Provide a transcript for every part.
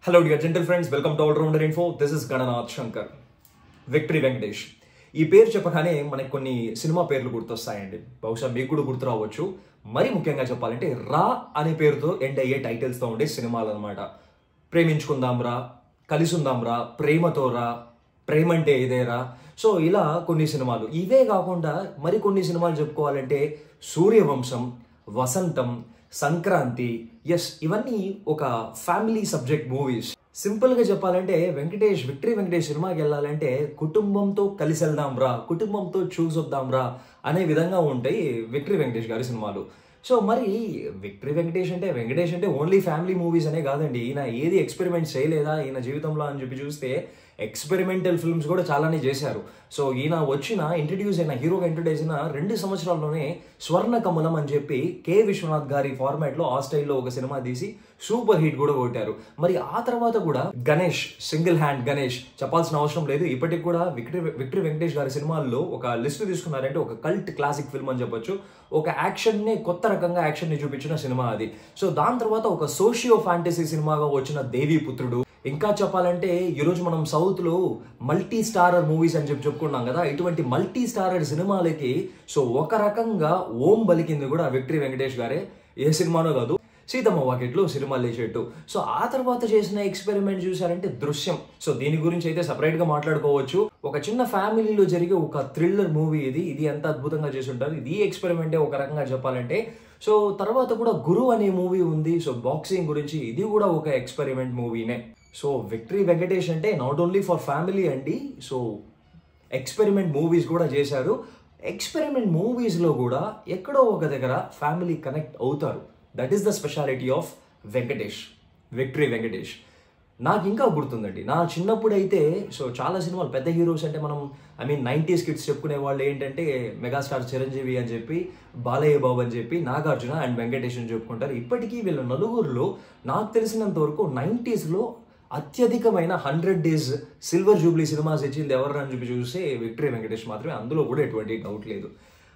hello dear gentle friends welcome to all rounder info this is Gananath Shankar victory Venkatesh ఈ పేరు చెప్పగానే మనకి కొన్ని సినిమా పేర్లు గుర్తొస్తాయండి బహుశా మీకు కూడా గుర్తు రావచ్చు మరి ముఖ్యంగా చెప్పాలంటే రా అనే పేరుతో ఎండ్ అయ్యే టైటిల్స్తో ఉండే సినిమాలు అనమాట ప్రేమించుకుందాం రా కలిసి ఉందాం రా ప్రేమతో రా ప్రేమంటే ఇదేరా సో ఇలా కొన్ని సినిమాలు ఇవే కాకుండా మరి కొన్ని సినిమాలు చెప్పుకోవాలంటే సూర్యవంశం వసంతం సంక్రాంతి ఎస్ ఇవన్నీ ఒక ఫ్యామిలీ సబ్జెక్ట్ మూవీస్ సింపుల్ గా చెప్పాలంటే వెంకటేష్ విక్టరీ వెంకటేష్ సినిమాకి వెళ్ళాలంటే కుటుంబంతో కలిసి వెళ్దాం రా కుటుంబంతో చూసొద్దాం రా అనే విధంగా ఉంటాయి విక్టరీ వెంకటేష్ గారి సినిమాలు సో మరి విక్టరీ వెంకటేష్ అంటే వెంకటేష్ అంటే ఓన్లీ ఫ్యామిలీ మూవీస్ అనే కాదండి ఈయన ఏది ఎక్స్పెరిమెంట్ చేయలేదా ఈయన జీవితంలో అని చెప్పి చూస్తే ఎక్స్పెరిమెంటల్ ఫిల్మ్స్ కూడా చాలానే చేశారు సో ఈయన వచ్చిన ఇంట్రడ్యూస్ అయిన హీరోగా ఇంట్రడ్యూస్ అయిన రెండు సంవత్సరాల్లోనే స్వర్ణ కమలం అని చెప్పి కే విశ్వనాథ్ గారి ఫార్మాట్ లో ఆ స్టైల్లో ఒక సినిమా తీసి సూపర్ హిట్ కూడా కొట్టారు మరి ఆ తర్వాత కూడా గణేష్ సింగిల్ హ్యాండ్ గణేష్ చెప్పాల్సిన అవసరం లేదు ఇప్పటికి కూడా విక్టరీ విక్టరీ వెంకటేష్ గారి సినిమాల్లో ఒక లిస్ట్ తీసుకున్నారంటే ఒక కల్ట్ క్లాసిక్ ఫిల్మ్ అని చెప్పొచ్చు ఒక యాక్షన్ ని కొత్త రకంగా యాక్షన్ ని చూపించిన సినిమా అది సో దాని తర్వాత ఒక సోషియో ఫ్యాంటసీ సినిమాగా వచ్చిన దేవి పుత్రుడు ఇంకా చెప్పాలంటే ఈరోజు మనం సౌత్ లో మల్టీ స్టారర్ మూవీస్ అని చెప్పి చెప్పుకున్నాం కదా ఇటువంటి మల్టీ స్టారర్ సినిమాలకి సో ఒక రకంగా ఓం బలికింది కూడా విక్టరీ వెంకటేష్ గారే ఏ సినిమానో కాదు సీతమ్మ వాకిట్లో సినిమాలు లేచేట్టు సో ఆ తర్వాత చేసిన ఎక్స్పెరిమెంట్ చూసారంటే దృశ్యం సో దీని గురించి అయితే సపరేట్ గా మాట్లాడుకోవచ్చు ఒక చిన్న ఫ్యామిలీలో జరిగే ఒక థ్రిల్లర్ మూవీ ఇది ఇది ఎంత అద్భుతంగా చేసి ఉంటారు ఇది ఎక్స్పెరిమెంటే ఒక రకంగా చెప్పాలంటే సో తర్వాత కూడా గురు అనే మూవీ ఉంది సో బాక్సింగ్ గురించి ఇది కూడా ఒక ఎక్స్పెరిమెంట్ మూవీనే సో విక్టరీ వెంకటేష్ అంటే నాట్ ఓన్లీ ఫర్ ఫ్యామిలీ అండి సో ఎక్స్పెరిమెంట్ మూవీస్ కూడా చేశారు ఎక్స్పెరిమెంట్ మూవీస్లో కూడా ఎక్కడో ఒక దగ్గర ఫ్యామిలీ కనెక్ట్ అవుతారు that is the speciality of Venkatesh victory Venkatesh నాకు ఇంకా గుర్తుందండి నా చిన్నప్పుడు అయితే సో చాలా సినిమాలు పెద్ద హీరోస్ అంటే మనం ఐ మీన్ నైంటీస్ కిడ్స్ చెప్పుకునే వాళ్ళు ఏంటంటే మెగాస్టార్ చిరంజీవి అని చెప్పి బాలయ్య బాబు అని చెప్పి నాగార్జున అండ్ వెంకటేష్ అని చెప్పుకుంటారు ఇప్పటికీ వీళ్ళ నలుగురిలో నాకు తెలిసినంత వరకు నైంటీస్లో అత్యధికమైన hundred days silver jubilee cinemas ఇచ్చింది ఎవరు అని చెప్పి చూస్తే విక్టరీ వెంకటేష్ మాత్రమే అందులో కూడా ఎటువంటి డౌట్ లేదు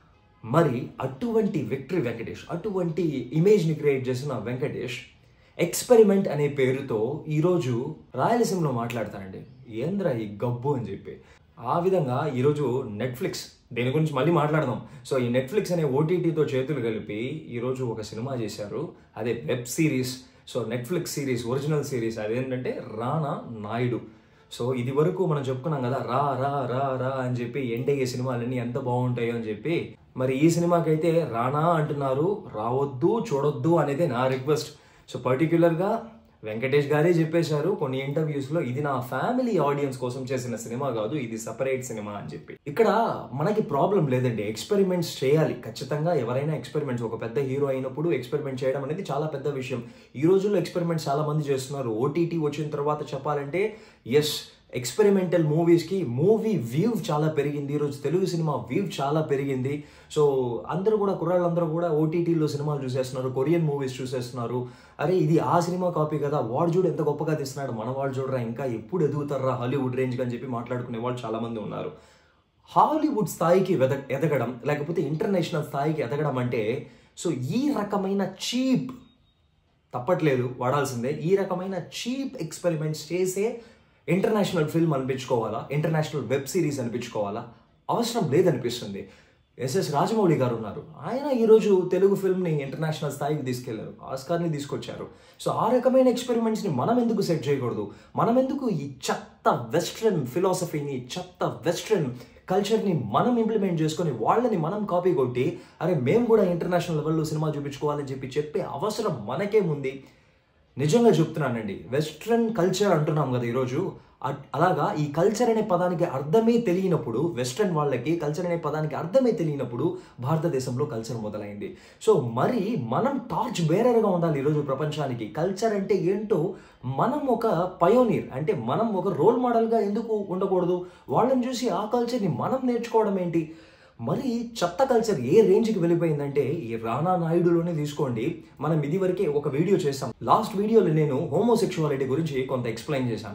మరి అటువంటి విక్టరీ వెంకటేష్ అటువంటి ఇమేజ్ని క్రియేట్ చేసిన వెంకటేష్ ఎక్స్పెరిమెంట్ అనే పేరుతో ఈరోజు రాయలసీమలో మాట్లాడతానండి ఏంద్రా ఈ గబ్బు అని చెప్పి ఆ విధంగా ఈరోజు నెట్ఫ్లిక్స్ దీని గురించి మళ్ళీ మాట్లాడదాం సో ఈ నెట్ఫ్లిక్స్ అనే ఓటీటీతో చేతులు కలిపి ఈరోజు ఒక సినిమా చేశారు అదే web series so Netflix series original series అదేంటంటే రానా నాయుడు సో ఇది వరకు మనం చెప్పుకున్నాం కదా రా రా రా రా అని చెప్పి ఎండ్ అయ్యే సినిమాలన్నీ ఎంత బాగుంటాయో అని చెప్పి మరి ఈ సినిమాకైతే రానా అంటున్నారు రావద్దు చూడొద్దు అనేది నా రిక్వెస్ట్ సో పర్టిక్యులర్గా వెంకటేష్ గారే చెప్పేశారు కొన్ని ఇంటర్వ్యూస్లో ఇది నా ఫ్యామిలీ ఆడియన్స్ కోసం చేసిన సినిమా కాదు ఇది సపరేట్ సినిమా అని చెప్పి ఇక్కడ మనకి ప్రాబ్లం లేదండి ఎక్స్పెరిమెంట్స్ చేయాలి ఖచ్చితంగా ఎవరైనా ఎక్స్పెరిమెంట్స్ ఒక పెద్ద హీరో అయినప్పుడు ఎక్స్పెరిమెంట్ చేయడం అనేది చాలా పెద్ద విషయం ఈ రోజుల్లో ఎక్స్పెరిమెంట్స్ చాలా మంది చేస్తున్నారు ఓటీటీ వచ్చిన తర్వాత చెప్పాలంటే ఎస్ ఎక్స్పెరిమెంటల్ మూవీస్కి మూవీ వ్యూ చాలా పెరిగింది ఈరోజు తెలుగు సినిమా వ్యూ చాలా పెరిగింది సో అందరూ కూడా కుర్రాళ్ళందరూ కూడా ఓటీటీలో సినిమాలు చూసేస్తున్నారు కొరియన్ మూవీస్ చూసేస్తున్నారు అరే ఇది ఆ సినిమా కాపీ కదా వాడు చూడు ఎంత గొప్పగా తీస్తున్నాడు మన వాళ్ళు చూడరా ఇంకా ఎప్పుడు ఎదుగుతారా హాలీవుడ్ రేంజ్ అని చెప్పి మాట్లాడుకునే వాళ్ళు చాలా మంది ఉన్నారు హాలీవుడ్ స్థాయికి వెద ఎదగడం లేకపోతే ఇంటర్నేషనల్ స్థాయికి ఎదగడం అంటే సో ఈ రకమైన చీప్ తప్పట్లేదు వాడాల్సిందే ఈ రకమైన చీప్ ఎక్స్పెరిమెంట్స్ చేసే ఇంటర్నేషనల్ ఫిల్మ్ అనిపించుకోవాలా ఇంటర్నేషనల్ వెబ్ సిరీస్ అనిపించుకోవాలా అవసరం లేదనిపిస్తుంది ఎస్ఎస్ రాజమౌళి గారు ఉన్నారు ఆయన ఈరోజు తెలుగు ఫిల్మ్ని ఇంటర్నేషనల్ స్థాయికి తీసుకెళ్లారు ఆస్కార్ని తీసుకొచ్చారు సో ఆ రకమైన ఎక్స్పెరిమెంట్స్ని మనం ఎందుకు సెట్ చేయకూడదు మనం ఎందుకు ఈ చెత్త వెస్ట్రన్ ఫిలాసఫీని చెత్త వెస్ట్రన్ కల్చర్ని మనం ఇంప్లిమెంట్ చేసుకొని వాళ్ళని మనం కాపీ కొట్టి అరే మేము కూడా ఇంటర్నేషనల్ లెవెల్లో సినిమా చూపించుకోవాలని చెప్పి చెప్పే అవసరం మనకేముంది నిజంగా చెప్తున్నానండి వెస్ట్రన్ కల్చర్ అంటున్నాం కదా ఈరోజు అలాగా ఈ కల్చర్ అనే పదానికి అర్థమే తెలియనప్పుడు వెస్ట్రన్ వాళ్ళకి కల్చర్ అనే పదానికి అర్థమే తెలియనప్పుడు భారతదేశంలో కల్చర్ మొదలైంది సో మరి మనం టార్చ్ బేరర్గా ఉండాలి ఈరోజు ప్రపంచానికి కల్చర్ అంటే ఏంటో మనం ఒక పయోనీర్ అంటే మనం ఒక రోల్ మోడల్గా ఎందుకు ఉండకూడదు వాళ్ళని చూసి ఆ కల్చర్ని మనం నేర్చుకోవడం ఏంటి మరి చెత్త కల్చర్ ఏ రేంజ్కి వెళ్ళిపోయిందంటే ఈ రానా నాయుడులోనే తీసుకోండి మనం ఇది వరకే ఒక వీడియో చేస్తాం లాస్ట్ వీడియోలో నేను హోమోసెక్షువాలిటీ గురించి కొంత ఎక్స్ప్లెయిన్ చేశాను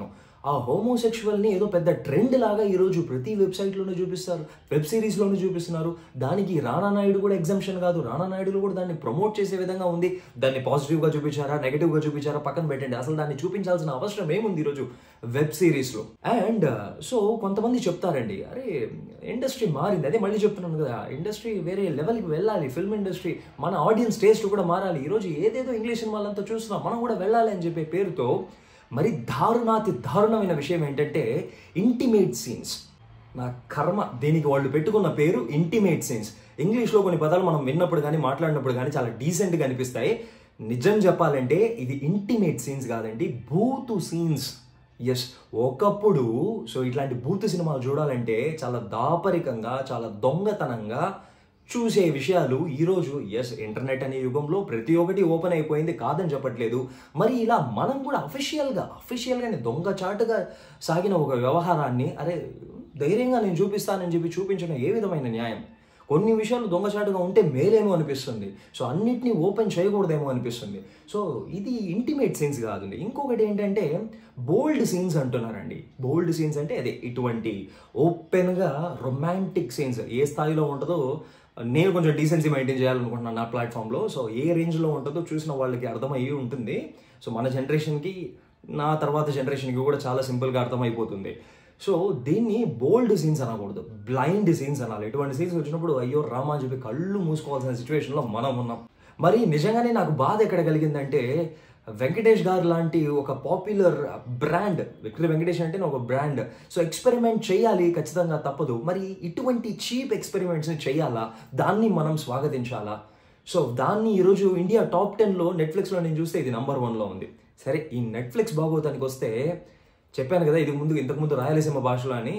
ఆ హోమోసెక్షువల్ని ఏదో పెద్ద ట్రెండ్ లాగా ఈరోజు ప్రతి వెబ్సైట్లోనూ చూపిస్తారు వెబ్ సిరీస్లోనూ చూపిస్తున్నారు దానికి రానా నాయుడు కూడా ఎగ్జామ్షన్ కాదు రానా నాయుడులో కూడా దాన్ని ప్రమోట్ చేసే విధంగా ఉంది దాన్ని పాజిటివ్గా చూపించారా నెగిటివ్గా చూపించారా పక్కన పెట్టండి అసలు దాన్ని చూపించాల్సిన అవసరం ఏముంది ఈరోజు వెబ్ సిరీస్లో అండ్ సో కొంతమంది చెప్తారండి అరే ఇండస్ట్రీ మారింది అదే మళ్ళీ చెప్తున్నాను కదా ఇండస్ట్రీ వేరే లెవెల్కి వెళ్ళాలి ఫిల్మ్ ఇండస్ట్రీ మన ఆడియన్స్ టేస్ట్ కూడా మారాలి ఈరోజు ఏదేదో ఇంగ్లీష్ సినిమాలంతా చూస్తున్నాం మనం కూడా వెళ్ళాలి అని చెప్పే పేరుతో మరి దారుణాతి దారుణమైన విషయం ఏంటంటే ఇంటిమేట్ సీన్స్ నా కర్మ దీనికి వాళ్ళు పెట్టుకున్న పేరు ఇంటిమేట్ సీన్స్ ఇంగ్లీష్లో కొన్ని పదాలు మనం విన్నప్పుడు కానీ మాట్లాడినప్పుడు కానీ చాలా డీసెంట్గా అనిపిస్తాయి నిజం చెప్పాలంటే ఇది ఇంటిమేట్ సీన్స్ కాదండి బూతు సీన్స్ ఎస్ ఒకప్పుడు సో ఇట్లాంటి బూతు సినిమాలు చూడాలంటే చాలా దాపరికంగా చాలా దొంగతనంగా చూసే విషయాలు ఈరోజు ఎస్ ఇంటర్నెట్ అనే యుగంలో ప్రతి ఒక్కటి ఓపెన్ అయిపోయింది కాదని చెప్పట్లేదు మరి ఇలా మనం కూడా అఫీషియల్గా అఫీషియల్గానే దొంగచాటుగా సాగిన ఒక వ్యవహారాన్ని అరే ధైర్యంగా నేను చూపిస్తానని చెప్పి చూపించడం ఏ విధమైన న్యాయం కొన్ని విషయాలు దొంగచాటుగా ఉంటే మేలేమో అనిపిస్తుంది సో అన్నిటినీ ఓపెన్ చేయకూడదేమో అనిపిస్తుంది సో ఇది ఇంటిమేట్ సీన్స్ కాదండి ఇంకొకటి ఏంటంటే బోల్డ్ సీన్స్ అంటున్నారండి బోల్డ్ సీన్స్ అంటే అదే ఇటువంటి ఓపెన్గా రొమాంటిక్ సీన్స్ ఏ స్థాయిలో ఉంటుందో నేను కొంచెం డీసెన్సీ మెయింటైన్ చేయాలనుకుంటున్నాను నా ప్లాట్ఫామ్లో సో ఏ రేంజ్లో ఉంటుందో చూసిన వాళ్ళకి అర్థమయ్యి ఉంటుంది సో మన జనరేషన్కి నా తర్వాత జనరేషన్కి కూడా చాలా సింపుల్గా అర్థమైపోతుంది సో దీన్ని బోల్డ్ సీన్స్ అనకూడదు బ్లైండ్ సీన్స్ అనాలి ఇటువంటి సీన్స్ వచ్చినప్పుడు అయ్యో రామా అని చెప్పి కళ్ళు మూసుకోవాల్సిన సిచ్యువేషన్లో మనం ఉన్నాం మరి నిజంగానే నాకు బాధ ఎక్కడ కలిగిందంటే వెంకటేష్ గారు లాంటి ఒక పాపులర్ బ్రాండ్ విక్టరీ వెంకటేష్ అంటే ఒక బ్రాండ్ సో ఎక్స్పెరిమెంట్ చేయాలి ఖచ్చితంగా తప్పదు మరి ఇటువంటి చీప్ ఎక్స్పెరిమెంట్స్ని చేయాలా దాన్ని మనం స్వాగతించాలా సో దాన్ని ఈరోజు ఇండియా టాప్ టెన్లో నెట్ఫ్లిక్స్లో నేను చూస్తే ఇది నంబర్ వన్లో ఉంది సరే ఈ నెట్ఫ్లిక్స్ బాగోతానికి వస్తే చెప్పాను కదా ఇది ముందు ఇంతకుముందు రాయలసీమ భాషలో అని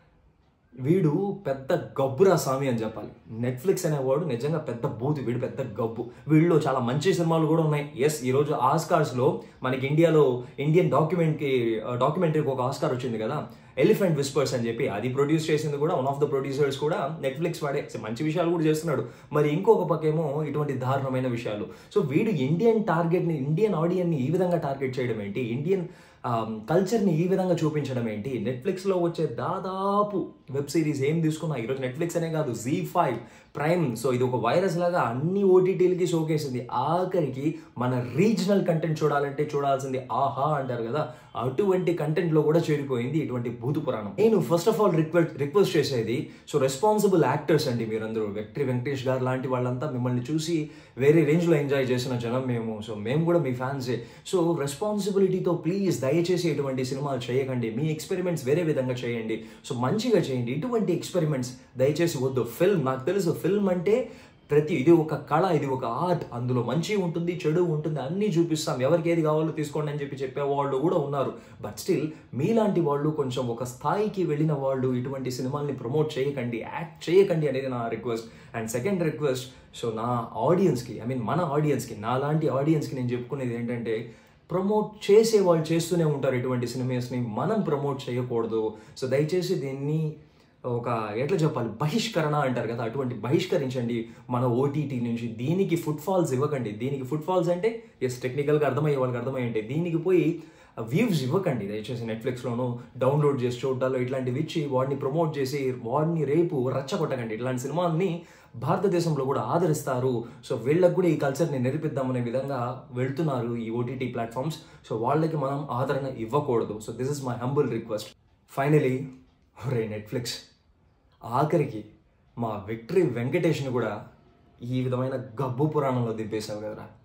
వీడు పెద్ద గబ్బురా స్వామి అని చెప్పాలి నెట్ఫ్లిక్స్ అనేవాడు నిజంగా పెద్ద బూత్ వీడు పెద్ద గబ్బు వీళ్ళు చాలా మంచి సినిమాలు కూడా ఉన్నాయి ఎస్ ఈరోజు ఆస్కార్స్లో మనకి ఇండియాలో ఇండియన్ డాక్యుమెంట్కి డాక్యుమెంటరీకి ఒక ఆస్కార్ వచ్చింది కదా ఎలిఫెంట్ విస్పర్స్ అని చెప్పి అది ప్రొడ్యూస్ చేసింది కూడా వన్ ఆఫ్ ద ప్రొడ్యూసర్స్ కూడా నెట్ఫ్లిక్స్ వాడే మంచి విషయాలు కూడా చేస్తున్నాడు మరి ఇంకొక పక్కేమో ఇటువంటి దారుణమైన విషయాలు సో వీడు ఇండియన్ టార్గెట్ని ఇండియన్ ఆడియన్ని ఈ విధంగా టార్గెట్ చేయడం ఏంటి ఇండియన్ కల్చర్ని ఈ విధంగా చూపించడం ఏంటి నెట్ఫ్లిక్స్లో వచ్చే దాదాపు వెబ్ సిరీస్ ఏం తీసుకున్నా ఈరోజు నెట్ఫ్లిక్స్ అనే కాదు జీ ఫైవ్ ప్రైమ్ సో ఇది ఒక వైరస్ లాగా అన్ని ఓటీటీలకి షోకేసింది ఆఖరికి మన రీజనల్ కంటెంట్ చూడాలంటే చూడాల్సింది ఆహా అంటారు కదా అటువంటి కంటెంట్లో కూడా చేరిపోయింది ఇటువంటి భూత పురాణం నేను first of all request request చేసేది సో రెస్పాన్సిబుల్ యాక్టర్స్ అండి మీరందరూ వెక్టరీ వెంకటేష్ గారు లాంటి వాళ్ళంతా మిమ్మల్ని చూసి వేరే రేంజ్లో ఎంజాయ్ చేసిన జనం మేము సో మేము కూడా మీ ఫ్యాన్సే సో రెస్పాన్సిబిలిటీతో ప్లీజ్ దయచేసి ఇటువంటి సినిమాలు చేయకండి మీ ఎక్స్పెరిమెంట్స్ వేరే విధంగా చేయండి సో మంచిగా చేయండి ఇటువంటి ఎక్స్పెరిమెంట్స్ దయచేసి వద్దు ఫిల్మ్ నాకు తెలుసు ఫిల్మ్ అంటే ప్రతి ఇది ఒక కళ ఇది ఒక ఆర్ట్ అందులో మంచి ఉంటుంది చెడు ఉంటుంది అన్నీ చూపిస్తాం ఎవరికి ఏది కావాలో తీసుకోండి అని చెప్పి చెప్పే వాళ్ళు కూడా ఉన్నారు బట్ స్టిల్ మీలాంటి వాళ్ళు కొంచెం ఒక స్థాయికి వెళ్ళిన వాళ్ళు ఇటువంటి సినిమాల్ని ప్రమోట్ చేయకండి యాక్ట్ చేయకండి అనేది నా request and second request so నా ఆడియన్స్కి ఐ మీన్ మన ఆడియన్స్కి నాలాంటి ఆడియన్స్కి నేను చెప్పుకునేది ఏంటంటే ప్రమోట్ చేసే వాళ్ళు చేస్తూనే ఉంటారు ఇటువంటి సినిమాస్ని మనం ప్రమోట్ చేయకూడదు సో దయచేసి దీన్ని ఒక ఎట్లా చెప్పాలి బహిష్కరణ అంటారు కదా అటువంటి బహిష్కరించండి మన ఓటీటీ నుంచి దీనికి ఫుట్ ఫాల్స్ ఇవ్వకండి దీనికి ఫుట్ ఫాల్స్ అంటే ఎస్ టెక్నికల్గా అర్థమయ్యే వాళ్ళకి అర్థమయ్యంటే దీనికి పోయి వ్యూస్ ఇవ్వకండి దయచేసి నెట్ఫ్లిక్స్లోనూ డౌన్లోడ్ చేసి చూడాలో ఇట్లాంటివి ఇచ్చి వాడిని ప్రమోట్ చేసి వాడిని రేపు రచ్చగొట్టకండి ఇట్లాంటి సినిమాల్ని భారతదేశంలో కూడా ఆదరిస్తారు సో వీళ్ళకి కూడా ఈ కల్చర్ని నేర్పిద్దామనే విధంగా వెళ్తున్నారు ఈ ఓటీటీ ప్లాట్ఫామ్స్ సో వాళ్ళకి మనం ఆదరణ ఇవ్వకూడదు so this is my humble request finally రే నెట్ఫ్లిక్స్ ఆఖరికి మా విక్టరీ వెంకటేష్ని కూడా ఈ విధమైన గబ్బు పురాణంలో దింపేశావు కదరా